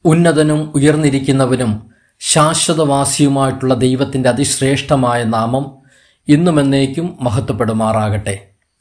ഉന്നതനും ഉയർന്നിരിക്കുന്നവനും ശാശ്വതവാസിയുമായിട്ടുള്ള ദൈവത്തിൻ്റെ അതിശ്രേഷ്ഠമായ നാമം ഇന്നും എന്നേക്കും മഹത്വപ്പെടുമാറാകട്ടെ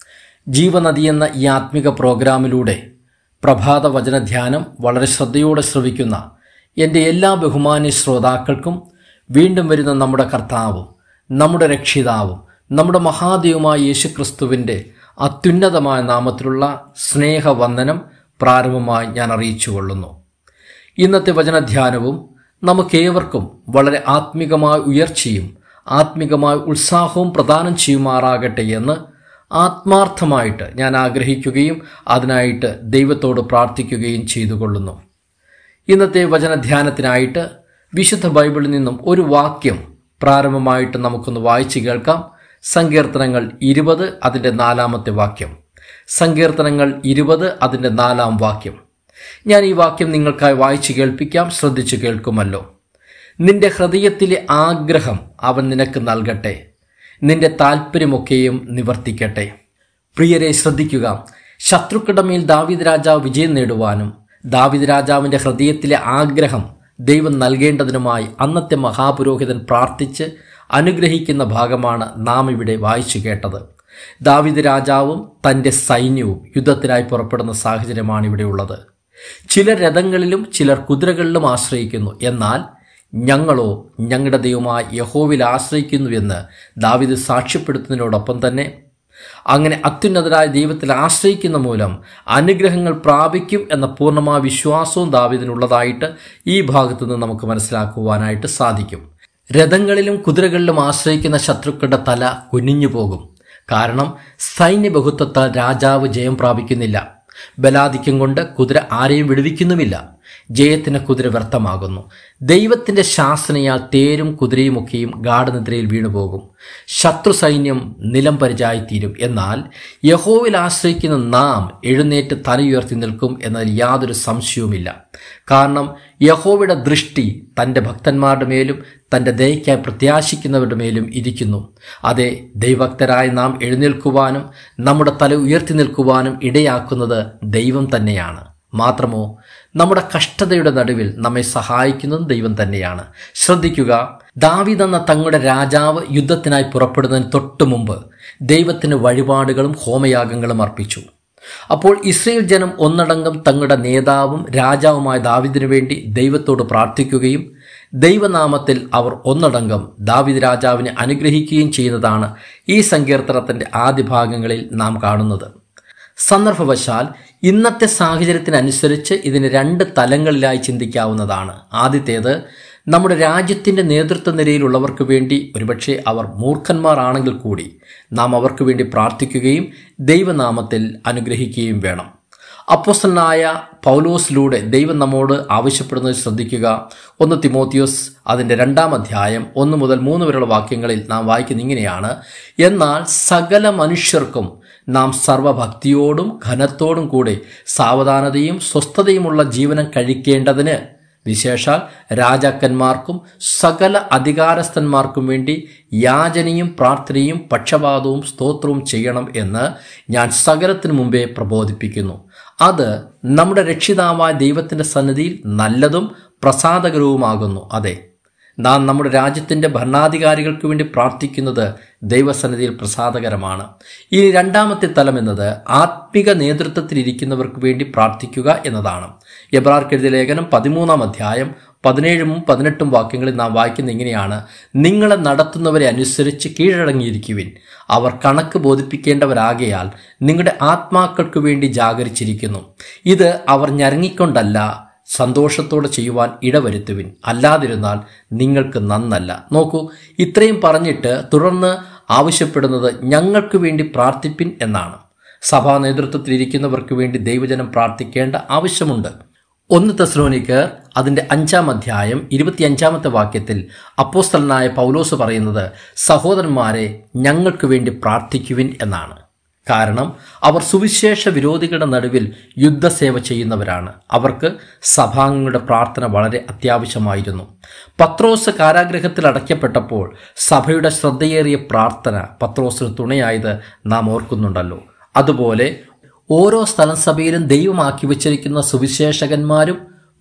ജീവനദി എന്ന ഈ ആത്മിക പ്രോഗ്രാമിലൂടെ പ്രഭാത വചനധ്യാനം വളരെ ശ്രദ്ധയോടെ ശ്രവിക്കുന്ന എൻ്റെ എല്ലാ ബഹുമാന്യ ശ്രോതാക്കൾക്കും വീണ്ടും വരുന്ന നമ്മുടെ കർത്താവും നമ്മുടെ രക്ഷിതാവും നമ്മുടെ മഹാദേവുമായ യേശുക്രിസ്തുവിൻ്റെ അത്യുന്നതമായ നാമത്തിലുള്ള സ്നേഹവന്ദനം പ്രാരംഭമായി ഞാൻ അറിയിച്ചുകൊള്ളുന്നു ഇന്നത്തെ വചനധ്യാനവും നമുക്കേവർക്കും വളരെ ആത്മികമായ ഉയർച്ചയും ആത്മികമായ ഉത്സാഹവും പ്രദാനം ചെയ്യുമാറാകട്ടെ എന്ന് ആത്മാർത്ഥമായിട്ട് ഞാൻ ആഗ്രഹിക്കുകയും അതിനായിട്ട് ദൈവത്തോട് പ്രാർത്ഥിക്കുകയും ചെയ്തുകൊള്ളുന്നു ഇന്നത്തെ വചനധ്യാനത്തിനായിട്ട് വിശുദ്ധ ബൈബിളിൽ നിന്നും ഒരു വാക്യം പ്രാരംഭമായിട്ട് നമുക്കൊന്ന് വായിച്ചു കേൾക്കാം സങ്കീർത്തനങ്ങൾ ഇരുപത് അതിൻ്റെ നാലാമത്തെ വാക്യം സങ്കീർത്തനങ്ങൾ ഇരുപത് അതിൻ്റെ നാലാം വാക്യം ഞാൻ ഈ വാക്യം നിങ്ങൾക്കായി വായിച്ചു കേൾപ്പിക്കാം ശ്രദ്ധിച്ചു കേൾക്കുമല്ലോ നിന്റെ ഹൃദയത്തിലെ ആഗ്രഹം അവൻ നിനക്ക് നൽകട്ടെ നിന്റെ താല്പര്യമൊക്കെയും നിവർത്തിക്കട്ടെ പ്രിയരെ ശ്രദ്ധിക്കുക ശത്രുക്കളുടെ മേൽ ദാവിദ് രാജാവ് വിജയം നേടുവാനും ദാവിദ് രാജാവിൻ്റെ ഹൃദയത്തിലെ ആഗ്രഹം ദൈവം നൽകേണ്ടതിനുമായി അന്നത്തെ മഹാപുരോഹിതൻ പ്രാർത്ഥിച്ച് അനുഗ്രഹിക്കുന്ന ഭാഗമാണ് നാം ഇവിടെ വായിച്ചു കേട്ടത് ദാവിദ് രാജാവും തൻ്റെ സൈന്യവും യുദ്ധത്തിനായി പുറപ്പെടുന്ന സാഹചര്യമാണ് ഇവിടെയുള്ളത് ചിലർ രഥങ്ങളിലും ചിലർ കുതിരകളിലും ആശ്രയിക്കുന്നു എന്നാൽ ഞങ്ങളോ ഞങ്ങളുടെ ദൈവമായ യഹോവിൽ ആശ്രയിക്കുന്നുവെന്ന് ദാവിദ് സാക്ഷ്യപ്പെടുത്തുന്നതിനോടൊപ്പം തന്നെ അങ്ങനെ അത്യുന്നതരായ ദൈവത്തിൽ ആശ്രയിക്കുന്ന മൂലം അനുഗ്രഹങ്ങൾ പ്രാപിക്കും എന്ന പൂർണ്ണമായ വിശ്വാസവും ദാവിദിനുള്ളതായിട്ട് ഈ ഭാഗത്തു നിന്ന് നമുക്ക് മനസ്സിലാക്കുവാനായിട്ട് സാധിക്കും രഥങ്ങളിലും കുതിരകളിലും ആശ്രയിക്കുന്ന ശത്രുക്കളുടെ തല കുനിഞ്ഞു പോകും കാരണം സൈന്യബഹുത്വത്താൽ രാജാവ് ജയം പ്രാപിക്കുന്നില്ല ബലാധിക്യം കൊണ്ട് കുതിര ആരെയും വിടുവിക്കുന്നുമില്ല ജയത്തിന് കുതിര വ്യർത്ഥമാകുന്നു ദൈവത്തിന്റെ ശാസനയാൽ തേരും കുതിരയുമൊക്കെയും ഗാഠനിദ്രയിൽ വീണുപോകും ശത്രു സൈന്യം നിലം പരിചായിത്തീരും എന്നാൽ യഹോവിൽ ആശ്രയിക്കുന്ന നാം എഴുന്നേറ്റ് തലയുയർത്തി നിൽക്കും എന്നതിൽ യാതൊരു സംശയവുമില്ല കാരണം യഹോവയുടെ ദൃഷ്ടി തൻ്റെ ഭക്തന്മാരുടെ മേലും തൻ്റെ ദയയ്ക്കായി പ്രത്യാശിക്കുന്നവരുടെ മേലും ഇരിക്കുന്നു അതെ ദൈവഭക്തരായി നാം എഴുന്നേൽക്കുവാനും നമ്മുടെ തല ഉയർത്തി നിൽക്കുവാനും ഇടയാക്കുന്നത് ദൈവം തന്നെയാണ് മാത്രമോ നമ്മുടെ കഷ്ടതയുടെ നടുവിൽ നമ്മെ സഹായിക്കുന്നതും ദൈവം തന്നെയാണ് ശ്രദ്ധിക്കുക ദാവിദ് എന്ന തങ്ങളുടെ രാജാവ് യുദ്ധത്തിനായി പുറപ്പെടുന്നതിന് തൊട്ടു മുമ്പ് ദൈവത്തിന് വഴിപാടുകളും ഹോമയാഗങ്ങളും അർപ്പിച്ചു അപ്പോൾ ഇസ്രയേൽ ജനം ഒന്നടങ്കം തങ്ങളുടെ നേതാവും രാജാവുമായ ദാവിദിനു വേണ്ടി ദൈവത്തോട് പ്രാർത്ഥിക്കുകയും ദൈവനാമത്തിൽ അവർ ഒന്നടങ്കം ദാവിദ് രാജാവിനെ അനുഗ്രഹിക്കുകയും ചെയ്യുന്നതാണ് ഈ സങ്കീർത്തനത്തിന്റെ ആദ്യ ഭാഗങ്ങളിൽ നാം കാണുന്നത് സന്ദർഭവശാൽ ഇന്നത്തെ സാഹചര്യത്തിനനുസരിച്ച് ഇതിന് രണ്ട് തലങ്ങളിലായി ചിന്തിക്കാവുന്നതാണ് ആദ്യത്തേത് നമ്മുടെ രാജ്യത്തിൻ്റെ നേതൃത്വ നിരയിലുള്ളവർക്ക് വേണ്ടി ഒരുപക്ഷെ അവർ മൂർഖന്മാരാണെങ്കിൽ കൂടി നാം അവർക്ക് വേണ്ടി പ്രാർത്ഥിക്കുകയും ദൈവനാമത്തിൽ അനുഗ്രഹിക്കുകയും വേണം അപ്പോസ്റ്റലായ പൗലോസിലൂടെ ദൈവം നമ്മോട് ആവശ്യപ്പെടുന്നത് ശ്രദ്ധിക്കുക ഒന്ന് തിമോത്തിയോസ് അതിൻ്റെ രണ്ടാം അധ്യായം ഒന്ന് മുതൽ മൂന്ന് വരെയുള്ള വാക്യങ്ങളിൽ നാം വായിക്കുന്ന ഇങ്ങനെയാണ് എന്നാൽ സകല മനുഷ്യർക്കും നാം സർവഭക്തിയോടും ഘനത്തോടും കൂടെ സാവധാനതയും സ്വസ്ഥതയുമുള്ള ജീവനം കഴിക്കേണ്ടതിന് വിശേഷാൽ രാജാക്കന്മാർക്കും സകല അധികാരസ്ഥന്മാർക്കും വേണ്ടി യാചനയും പ്രാർത്ഥനയും പക്ഷപാതവും സ്തോത്രവും ചെയ്യണം എന്ന് ഞാൻ സകലത്തിനു മുമ്പേ പ്രബോധിപ്പിക്കുന്നു അത് നമ്മുടെ രക്ഷിതാവായ ദൈവത്തിൻ്റെ സന്നിധിയിൽ നല്ലതും പ്രസാദകരവുമാകുന്നു അതെ നാം നമ്മുടെ രാജ്യത്തിൻ്റെ ഭരണാധികാരികൾക്ക് വേണ്ടി പ്രാർത്ഥിക്കുന്നത് ദൈവസന്നിധിയിൽ പ്രസാദകരമാണ് ഇനി രണ്ടാമത്തെ തലം എന്നത് ആത്മിക നേതൃത്വത്തിലിരിക്കുന്നവർക്ക് വേണ്ടി പ്രാർത്ഥിക്കുക എന്നതാണ് എബ്രാർക്കെഴുതിയ ലേഖനം പതിമൂന്നാം അധ്യായം പതിനേഴും പതിനെട്ടും വാക്യങ്ങളിൽ നാം വായിക്കുന്ന ഇങ്ങനെയാണ് നിങ്ങളെ നടത്തുന്നവരെ അനുസരിച്ച് കീഴടങ്ങിയിരിക്കുവിൻ അവർ കണക്ക് ബോധിപ്പിക്കേണ്ടവരാകയാൽ നിങ്ങളുടെ ആത്മാക്കൾക്ക് വേണ്ടി ജാഗരിച്ചിരിക്കുന്നു ഇത് അവർ ഞരങ്ങിക്കൊണ്ടല്ല സന്തോഷത്തോടെ ചെയ്യുവാൻ ഇടവരുത്തുവിൻ അല്ലാതിരുന്നാൽ നിങ്ങൾക്ക് നന്നല്ല നോക്കൂ ഇത്രയും പറഞ്ഞിട്ട് തുടർന്ന് ആവശ്യപ്പെടുന്നത് ഞങ്ങൾക്ക് വേണ്ടി പ്രാർത്ഥിപ്പിൻ എന്നാണ് സഭാ നേതൃത്വത്തിലിരിക്കുന്നവർക്ക് വേണ്ടി ദൈവജനം പ്രാർത്ഥിക്കേണ്ട ആവശ്യമുണ്ട് ഒന്ന് തെസ്ലോനിക്കർ അതിൻ്റെ അഞ്ചാം അധ്യായം ഇരുപത്തിയഞ്ചാമത്തെ വാക്യത്തിൽ അപ്പോസ്തലനായ പൗലോസ് പറയുന്നത് സഹോദരന്മാരെ ഞങ്ങൾക്ക് വേണ്ടി പ്രാർത്ഥിക്കുവിൻ എന്നാണ് കാരണം അവർ സുവിശേഷ വിരോധികളുടെ നടുവിൽ യുദ്ധസേവ ചെയ്യുന്നവരാണ് അവർക്ക് സഭാംഗങ്ങളുടെ പ്രാർത്ഥന വളരെ അത്യാവശ്യമായിരുന്നു പത്രോസ് കാരാഗ്രഹത്തിൽ അടയ്ക്കപ്പെട്ടപ്പോൾ സഭയുടെ ശ്രദ്ധയേറിയ പ്രാർത്ഥന പത്രോസിന് തുണയായത് നാം ഓർക്കുന്നുണ്ടല്ലോ അതുപോലെ ഓരോ സ്ഥലം സഭയിലും ദൈവമാക്കി വച്ചിരിക്കുന്ന സുവിശേഷകന്മാരും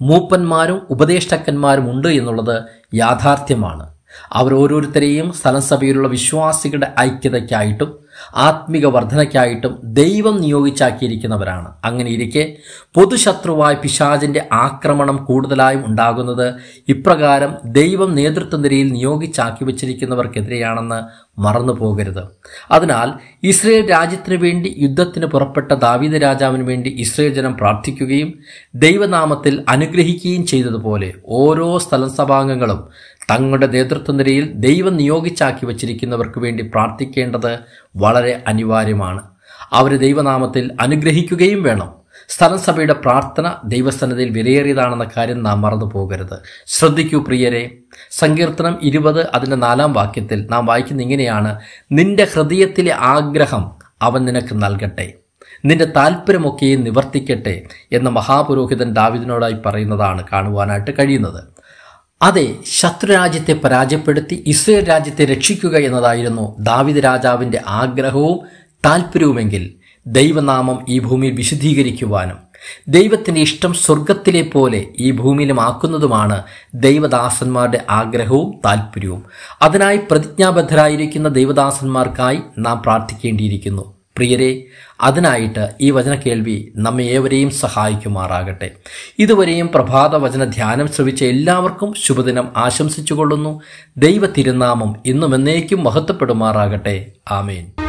മൂപ്പന്മാരും ഉപദേഷ്ടക്കന്മാരും ഉണ്ട് എന്നുള്ളത് യാഥാർത്ഥ്യമാണ് അവരോരോരുത്തരെയും സ്ഥലം സഭയിലുള്ള വിശ്വാസികളുടെ ഐക്യതയ്ക്കായിട്ടും ആത്മിക വർധനയ്ക്കായിട്ടും ദൈവം നിയോഗിച്ചാക്കിയിരിക്കുന്നവരാണ് അങ്ങനെ ഇരിക്കെ പൊതുശത്രുവായ പിശാചിന്റെ ആക്രമണം കൂടുതലായും ഉണ്ടാകുന്നത് ഇപ്രകാരം ദൈവം നേതൃത്വ നിരയിൽ നിയോഗിച്ചാക്കി വച്ചിരിക്കുന്നവർക്കെതിരെയാണെന്ന് മറന്നു പോകരുത് അതിനാൽ ഇസ്രയേൽ രാജ്യത്തിനു വേണ്ടി യുദ്ധത്തിന് പുറപ്പെട്ട ദാവീദ രാജാവിന് വേണ്ടി ഇസ്രയേൽ ജനം പ്രാർത്ഥിക്കുകയും ദൈവനാമത്തിൽ അനുഗ്രഹിക്കുകയും ചെയ്തതുപോലെ ഓരോ സ്ഥലം സഭാംഗങ്ങളും തങ്ങളുടെ നേതൃത്വ നിരയിൽ ദൈവം നിയോഗിച്ചാക്കി വച്ചിരിക്കുന്നവർക്ക് വേണ്ടി പ്രാർത്ഥിക്കേണ്ടത് വളരെ അനിവാര്യമാണ് അവർ ദൈവനാമത്തിൽ അനുഗ്രഹിക്കുകയും വേണം സ്ഥലം സഭയുടെ പ്രാർത്ഥന ദൈവസന്നതയിൽ വിലയേറിയതാണെന്ന കാര്യം നാം മറന്നു പോകരുത് ശ്രദ്ധിക്കൂ പ്രിയരെ സങ്കീർത്തനം ഇരുപത് അതിൻ്റെ നാലാം വാക്യത്തിൽ നാം വായിക്കുന്ന ഇങ്ങനെയാണ് നിന്റെ ഹൃദയത്തിലെ ആഗ്രഹം അവൻ നിനക്ക് നൽകട്ടെ നിന്റെ താല്പര്യമൊക്കെയും നിവർത്തിക്കട്ടെ എന്ന മഹാപുരോഹിതൻ ദാവിദിനോടായി പറയുന്നതാണ് കാണുവാനായിട്ട് കഴിയുന്നത് അതെ ശത്രുരാജ്യത്തെ പരാജയപ്പെടുത്തി ഇസ്രയേൽ രാജ്യത്തെ രക്ഷിക്കുക എന്നതായിരുന്നു ദാവിദ് രാജാവിൻ്റെ ആഗ്രഹവും താല്പര്യവുമെങ്കിൽ ദൈവനാമം ഈ ഭൂമിയിൽ വിശുദ്ധീകരിക്കുവാനും ദൈവത്തിൻ്റെ ഇഷ്ടം സ്വർഗത്തിലെ പോലെ ഈ ഭൂമിയിലും ആക്കുന്നതുമാണ് ദൈവദാസന്മാരുടെ ആഗ്രഹവും താല്പര്യവും അതിനായി പ്രതിജ്ഞാബദ്ധരായിരിക്കുന്ന ദൈവദാസന്മാർക്കായി നാം പ്രാർത്ഥിക്കേണ്ടിയിരിക്കുന്നു പ്രിയരെ അതിനായിട്ട് ഈ വചന കേൾവി നമ്മെ ഏവരെയും സഹായിക്കുമാറാകട്ടെ ഇതുവരെയും പ്രഭാത വചന ധ്യാനം ശ്രവിച്ച എല്ലാവർക്കും ശുഭദിനം ആശംസിച്ചുകൊള്ളുന്നു ദൈവ തിരുനാമം ഇന്നും എന്നേക്കും മഹത്വപ്പെടുമാറാകട്ടെ ആമേൻ